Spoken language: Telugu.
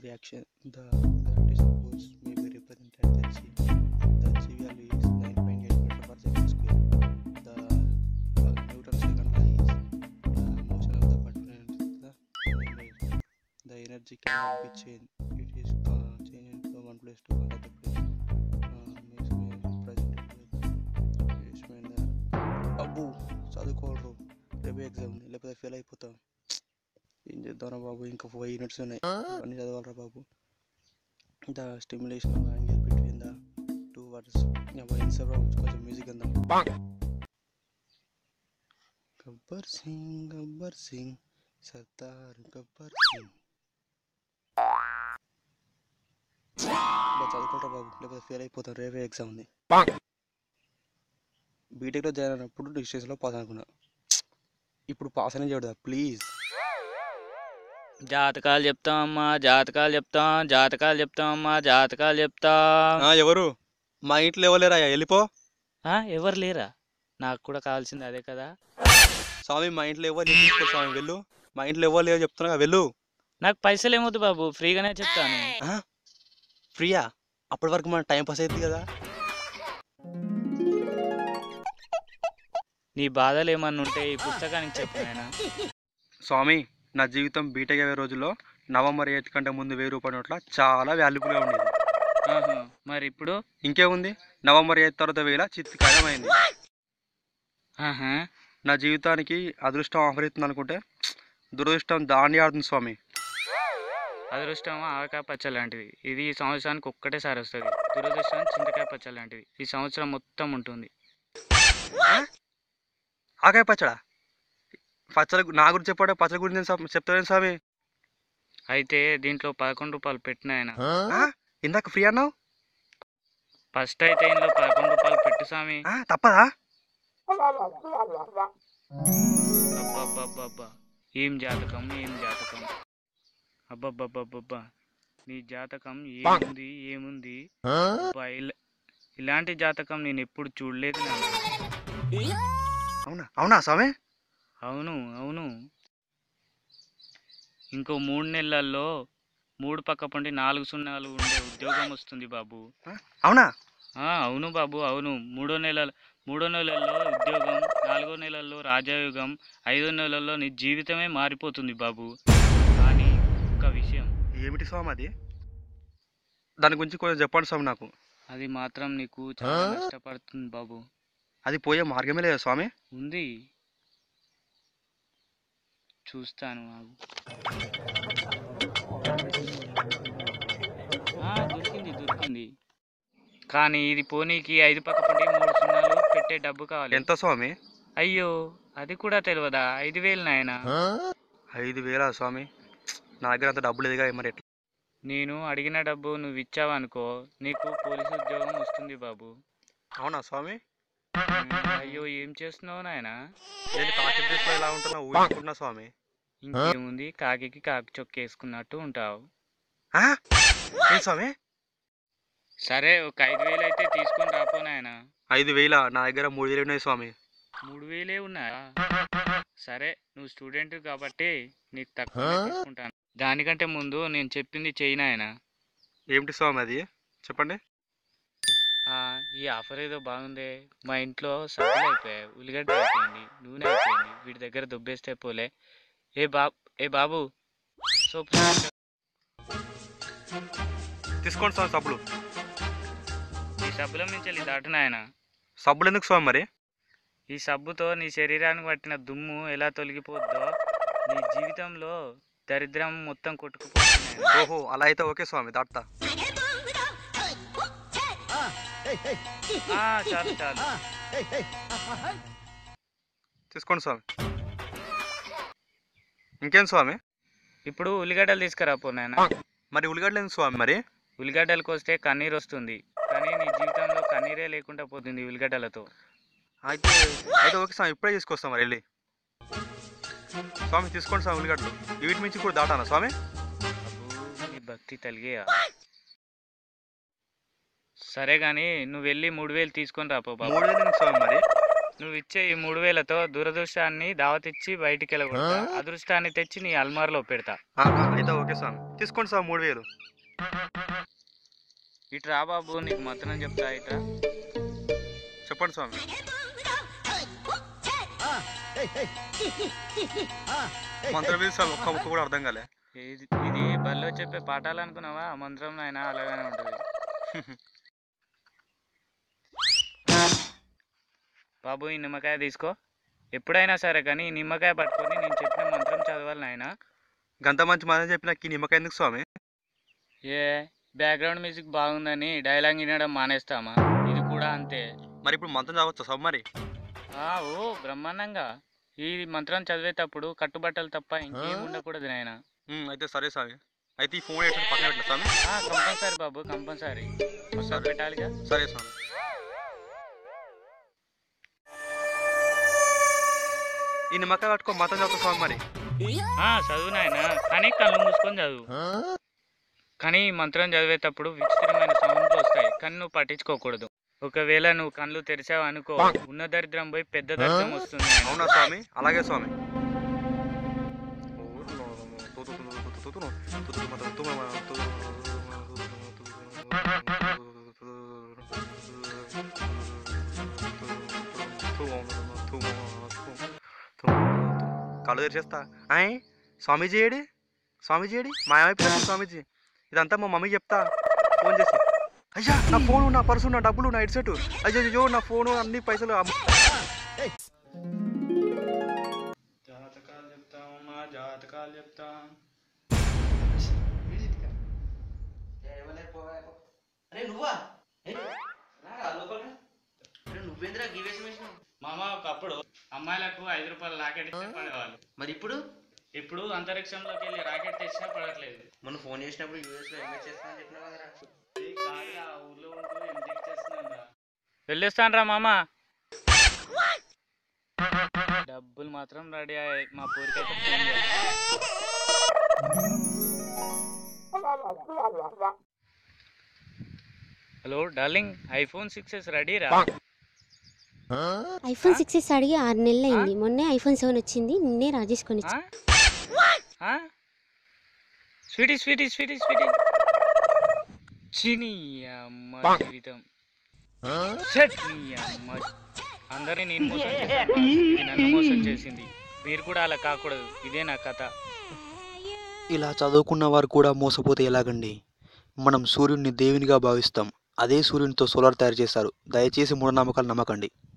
reaction. The gravitational force may be represented as g. The g value is 9.8 meter per second square. The uh, Newton's second law is the motion of the particle in the image. The energy cannot be changed. It is uh, changed from one place to another place. Uh, makes me presented with basement. అబ్బు చదువుకోరు రేపు ఎగ్జామ్ ఉంది లేకపోతే ఫెయిల్ అయిపోతాం ఏం చేద్దాంరా బాబు ఇంకా ఫైవ్ యూనిట్స్ ఉన్నాయి అన్నీ చదవాలరా బాబు the stimulation of angle between the two words Instagram కొంచెం మ్యూజిక్ అందాం గబ్బర్ సింగ్ గబ్బర్ సింగ్ సర్దార్ గబ్బర్ సింగ్ చదువుకుంటా బాబు లేకపోతే ఫెయిల్ అయిపోతాం రేపే ఎగ్జామ్ ఉంది బీటెక్లో జాయిన్ అయినప్పుడు డిస్టెన్స్లో పాస్ అనుకున్నా ఇప్పుడు పాస్ అనేది చేయడదా ప్లీజ్ జాతకాలు చెప్తామమ్మా జాతకాలు చెప్తాం జాతకాలు చెప్తామమ్మా జాతకాలు చెప్తాం ఎవరు మా ఇంట్లో ఎవరు వెళ్ళిపో ఆ, ఎవరు లేరా నాకు కూడా కావాల్సింది అదే కదా స్వామి మా ఇంట్లో ఎవరు నీకు తీసుకో స్వామి వెళ్ళు మా ఇంట్లో ఎవరు లేవో చెప్తున్నా కదా, వెళ్ళు నాకు పైసలు ఏమొద్దు బాబు ఫ్రీగానే చెప్తాను ఆ? ఫ్రీయా అప్పటి వరకు మన టైం పాస్ అవుతుంది కదా నీ బాధలు ఏమన్నా ఉంటే ఈ పుస్తకానికి చెప్పు నాయనా స్వామి నా జీవితం బీటెక్ అయ్యే రోజుల్లో నవంబర్ ఎయిత్ కంటే ముందు వెయ్యి రూపాయల నోట్ల చాలా వాల్యుబుల్గా ఉండేది ఆహా, మరి ఇప్పుడు ఇంకేముంది నవంబర్ ఎయిత్ తర్వాత వేల చిత్తి ఖాయమైంది ఆహా, నా జీవితానికి అదృష్టం ఆఫరిస్తుంది అనుకుంటే దురదృష్టం దాండి ఆడుతుంది స్వామి అదృష్టం ఆవకాయ పచ్చ లాంటిది ఇది ఈ సంవత్సరానికి ఒక్కటేసారి వస్తుంది దురదృష్టం చింతకాయ పచ్చ లాంటిది ఈ సంవత్సరం మొత్తం ఉంటుంది ఆకాయ పచ్చడా పచ్చల గు- నా గురించి చెప్పాడు పచ్చల గురించి నేను స్వామి- చెప్తాను స్వామి అయితే దీంట్లో పదకొండు రూపాయలు పెట్టిన ఆయన ఆ? ఇందాక ఫ్రీ అన్నావు ఫస్ట్ అయితే ఇందులో పదకొండు రూపాయలు పెట్టు స్వామి ఆ, తప్పదా అబ్బబ్బబ్బబ్బా ఏం జాతకం ఏం జాతకం అబ్బబ్బబ్బబ్బబ్బా నీ జాతకం ఏముంది ఏముంది అబ్బా, ఇలా- ఇలాంటి జాతకం నేను ఎప్పుడు చూడలేదు నాన్న అవునా అవునా స్వామి అవును అవును ఇంకో మూడు నెలల్లో మూడు పక్క పొంటి నాలుగు సున్నాలు ఉండే ఉద్యోగం వస్తుంది బాబు అవునా ఆ, అవును బాబు అవును మూడో నెల మూడో నెలల్లో ఉద్యోగం నాలుగో నెలల్లో రాజయోగం ఐదో నెలల్లో నీ జీవితమే మారిపోతుంది బాబు కానీ ఒక విషయం ఏమిటి స్వామి అది దాని గురించి కొంచెం చెప్పండి స్వామి నాకు అది మాత్రం నీకు చాలా నష్టపడుతుంది బాబు అది పోయే మార్గమే లేదా స్వామి ఉంది చూస్తాను ఆగు. ఆ, దొరికింది దొరికింది కానీ ఇది పోనీకి ఐదు పక్క పండి మూడు సున్నాలు పెట్టే డబ్బు కావాలి ఎంత స్వామి అయ్యో అది కూడా తెలియదా ఐదు వేలు నాయన ఐదు వేల స్వామి నా దగ్గర అంత డబ్బు లేదుగా మరి ఎట్లా నేను అడిగిన డబ్బు నువ్వు ఇచ్చావనుకో నీకు పోలీసు ఉద్యోగం వస్తుంది బాబు అవునా స్వామి ఉమ్, అయ్యో ఏం చేస్తున్నావు నాయన నేను కాకి డ్రెస్లో ఎలా ఉంటున్నా ఊహించుకుంటున్నా స్వామి ఇంకేముంది కాకికి కాకి చొక్కేసుకున్నట్టు ఉంటావు ఆ? ఏంటి స్వామి సరే ఒక ఐదు వేలు అయితే తీసుకొని రాపో నాయన ఐదు వేల నా దగ్గర మూడు వేలు ఉన్నాయి స్వామి మూడు వేలే ఉన్నాయా సరే నువ్వు స్టూడెంట్ కాబట్టి నీకు తక్కువ తీసుకుంటాను దానికంటే ముందు నేను చెప్పింది చెయ్యి నాయన ఏమిటి స్వామి అది చెప్పండి ఆ, ఈ ఆఫర్ ఏదో బాగుందే మా ఇంట్లో సబ్బులు అయిపోయాయి ఉల్లిగడ్డ అయిపోయింది నూనె అయిపోయింది వీటి దగ్గర దుబ్బేస్తే పోలే ఏ బాబు ఏ బాబు సోపు తీసుకురా. తీసుకోండి స్వామి సబ్బులు ఈ సబ్బుల నుంచి వెళ్ళి దాటు నాయన సబ్బులు ఎందుకు స్వామి మరి ఈ సబ్బుతో నీ శరీరానికి పట్టిన దుమ్ము ఎలా తొలగిపోద్దో నీ జీవితంలో దరిద్రం మొత్తం కొట్టుకుపోతుంది నాయనా. ఓహో అలా అయితే ఓకే స్వామి దాటుతా ఆ, చాలు చాలు తీసుకోండి స్వామి ఇంకేం స్వామి ఇప్పుడు ఉల్లిగడ్డలు తీసుకురా పో నాయన మరి ఉల్లిగడ్డలు ఎందుకు స్వామి మరి ఉల్లిగడ్డలకు వస్తే కన్నీరు వస్తుంది కానీ నీ జీవితంలో కన్నీరే లేకుండా పోతుంది ఈ ఉల్లిగడ్డలతో అయితే అయితే ఓకే స్వామి ఇప్పుడే తీసుకొస్తాం మరి వెళ్ళి స్వామి తీసుకోండి స్వామి ఉల్లిగడ్డలు వీటి నుంచి కూడా దాటానా స్వామి అబ్బో, నీ భక్తి తలిగేయా సరే గాని నువ్వు వెళ్ళి మూడు వేలు తీసుకొని రాపో బాబు మూడు వేలు ఎందుకు స్వామి మరి నువ్వు ఇచ్చే ఈ మూడు వేలతో దురదృష్టాన్ని దావతిచ్చి బయటికి వెళ్ళకూడదు అదృష్టాన్ని తెచ్చి నీ అల్మార్లో పెడతా ఆ, ఆ, అయితే ఓకే స్వామి తీసుకోండి స్వామి మూడు వేలు ఇటు రా బాబు నీకు మొత్తం చెప్తా ఇట్రా చెప్పండి స్వామి మంత్రం వేసి స్వామి ఒక్క ముక్క కూడా అర్థం కాలే ఇది ఇది బల్లో చెప్పే పాఠాలు అనుకున్నావా ఆ మంత్రం అయినా అలాగనే ఉంటుంది బాబు ఈ నిమ్మకాయ తీసుకో ఎప్పుడైనా సరే కానీ ఈ నిమ్మకాయ పట్టుకొని నేను చెప్పిన మంత్రం చదవాలి నాయన గంత మంచి మాట చెప్పిన ఈ నిమ్మకాయ ఎందుకు స్వామి ఏ బ్యాక్గ్రౌండ్ మ్యూజిక్ బాగుందని డైలాగ్ వినడం మానేస్తామా ఇది కూడా అంతే మరి ఇప్పుడు మంత్రం చదవచ్చా స్వామి మరి ఆ, ఓ బ్రహ్మాండంగా ఈ మంత్రం చదివేటప్పుడు కట్టుబట్టలు తప్ప ఇంకేం ఉండకూడదు నాయన ఉమ్, అయితే సరే స్వామి అయితే ఈ ఫోన్ ఎట్లా పక్కన పెట్టిన స్వామి కంపల్సరీ బాబు కంపల్సరీ ఒకసారి పెట్టాలిగా సరే స్వామి ఈ నిమ్మకాయ పట్టుకో మతం చదువుతా స్వామి మరి ఆ, చదువు నాయన కానీ కళ్ళు మూసుకొని చదువు కానీ ఈ మంత్రం చదివేటప్పుడు విచిత్రమైన సౌండ్లు వస్తాయి కానీ నువ్వు పట్టించుకోకూడదు ఒకవేళ నువ్వు కళ్ళు తెరిచావు అనుకో ఉన్న దరిద్రం పోయి పెద్ద దరిద్రం వస్తుంది నాయన. అవునా స్వామి అలాగే స్వామి కళ్ళు తెరిచేస్తా ఆయ్ స్వామీజీ ఏడి స్వామీజీ ఏడి మాయమైపోయింది స్వామీజీ ఇదంతా మా మమ్మీకి చెప్తా ఫోన్ చేసి అయ్యా నా ఫోను నా పర్సు నా డబ్బులు నా హెడ్సెట్ అయ్యో అయ్యో నా ఫోను అన్ని పైసలు అమ్మ జాతకాలు చెప్తామమ్మా జాతకాలు చెప్తాం అరే నువ్వా ఏ, రారా లోపలికి. అరే నువ్వేంద్రా గీవేసి వేసినావు మామ ఒకప్పుడు అమ్మాయిలకు ఐదు రూపాయల రాకెట్ ఇస్తే పడేవాళ్ళు మరి ఇప్పుడు ఇప్పుడు అంతరిక్షంలోకి వెళ్ళి రాకెట్ తెచ్చినా పడట్లేదు మొన్న ఫోన్ చేసినప్పుడు యూఎస్ లో ఎంఎస్ చేస్తా అని చెప్పినావు కదరా ఏ కాదురా, ఆ ఊర్లో ఉంటూ ఎంజాయ్ చేస్తున్నానురా. వెళ్ళొస్తానురా మామ డబ్బులు మాత్రం రెడీ అయ్యాయి మా పూరికైతే ఫోన్ చేస్తా. Hello darling iPhone six S ready రా ఐఫోన్ సిక్స్ ఎస్ అడిగి ఆరు నెలలు అయింది మొన్నే ఐఫోన్ సెవెన్ వచ్చింది నిన్నే రాజేష్ కొని ఆ? ఆ? స్వీటీ స్వీటీ స్వీటీ స్వీటీ చిని అమ్మ జీవితం షట్ నీ అమ్మ అందరినీ నేను మోసం చేశాను ఇది నన్ను మోసం చేసింది మీరు కూడా అలా కాకూడదు ఇదే నా కథ ఇలా చదువుకున్న వారు కూడా మోసపోతే ఎలాగండి మనం సూర్యుడిని దేవునిగా భావిస్తాం అదే సూర్యునితో సోలార్ తయారు చేస్తారు దయచేసి మూఢనమ్మకాలు నమ్మకండి